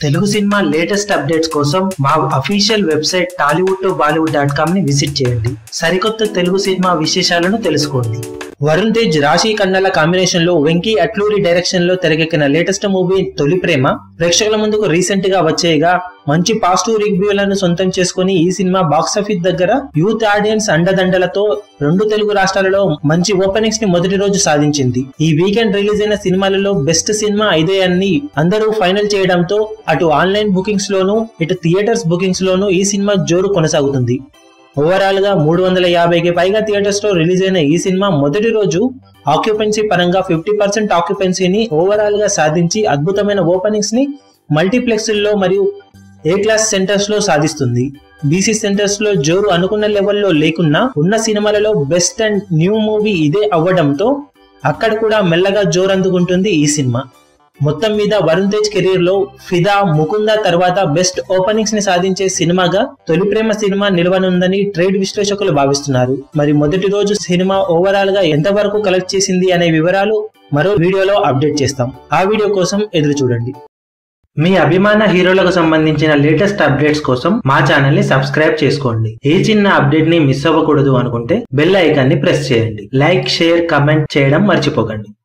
Telugu cinema latest updates కోసం మా official website Tollywood to Bollywood dot com ని visit చేయండి సరికొత్త తెలుగు సినిమా విశేషాలను తెలుసుకోండి వరుణ్ తేజ్ రాశి కన్నల కాంబినేషన్ లో వెంకీ అట్లూరి డైరెక్షన్ లో తెరకెక్కిన లేటెస్ట్ మూవీ తొలి ప్రేమ ప్రేక్షకుల ముందుకు రీసెంట్ గా వచ్చేయగా మంచి పాజిటివ్ రివ్యూలను సొంతం చేసుకుని ఈ సినిమా బాక్సాఫీస్ దగ్గర యూత్ ఆడియన్స్ అండదండలతో రెండు తెలుగు రాష్ట్రాలలో మంచి ఓపెనింగ్స్ ని మొదటి రోజు సాధించింది ఈ వీకెండ్ రిలీజ్ అయిన సినిమాలలో బెస్ట్ సినిమా ఇదే అని అందరూ ఫైనల్ చేయడంతో అటు ఆన్లైన్ బుకింగ్స్ లోను ఇటు థియేటర్స్ బుకింగ్స్ లోను ఈ సినిమా జోరు కొనసాగుతుంది ఓవరాల్ గా మూడు వందల యాభైకి పైగా థియేటర్స్ లో రిలీజ్ అయిన ఈ సినిమా మొదటి రోజు ఆక్యుపెన్సీ పరంగా ఫిఫ్టీ పర్సెంట్ ఆక్యుపెన్సీని ఓవరాల్ గా సాధించి అద్భుతమైన ఓపెనింగ్స్ ని మల్టీప్లెక్స్ లో మరియు ఏ క్లాస్ సెంటర్స్ లో సాధిస్తుంది బీసీ సెంటర్స్ లో జోరు అనుకున్న లెవెల్లో లేకున్నా ఉన్న సినిమాలలో బెస్ట్ అండ్ న్యూ మూవీ ఇదే అవ్వడంతో అక్కడ కూడా మెల్లగా జోరు అందుకుంటుంది ఈ సినిమా మొత్తం మీద వరుణ్ తేజ్ కెరీర్ లో ఫిదా ముకుంద తర్వాత బెస్ట్ ఓపెనింగ్స్ ని సాధించే సినిమాగా తొలి ప్రేమ సినిమా నిలవనుందని ట్రేడ్ విశ్లేషకులు భావిస్తున్నారు మరి మొదటి రోజు సినిమా ఓవరాల్ గా ఎంత వరకు కలెక్ట్ చేసింది అనే వివరాలు మరో వీడియోలో అప్డేట్ చేస్తాం ఆ వీడియో కోసం ఎదురు చూడండి మీ అభిమాన హీరోలకు సంబంధించిన లేటెస్ట్ అప్డేట్స్ కోసం మా ఛానల్ ని సబ్స్క్రైబ్ చేసుకోండి ఏ చిన్న అప్డేట్ ని మిస్ అవ్వకూడదు అనుకుంటే బెల్ ఐకాన్ ని ప్రెస్ చేయండి లైక్ షేర్ కమెంట్ చేయడం మర్చిపోకండి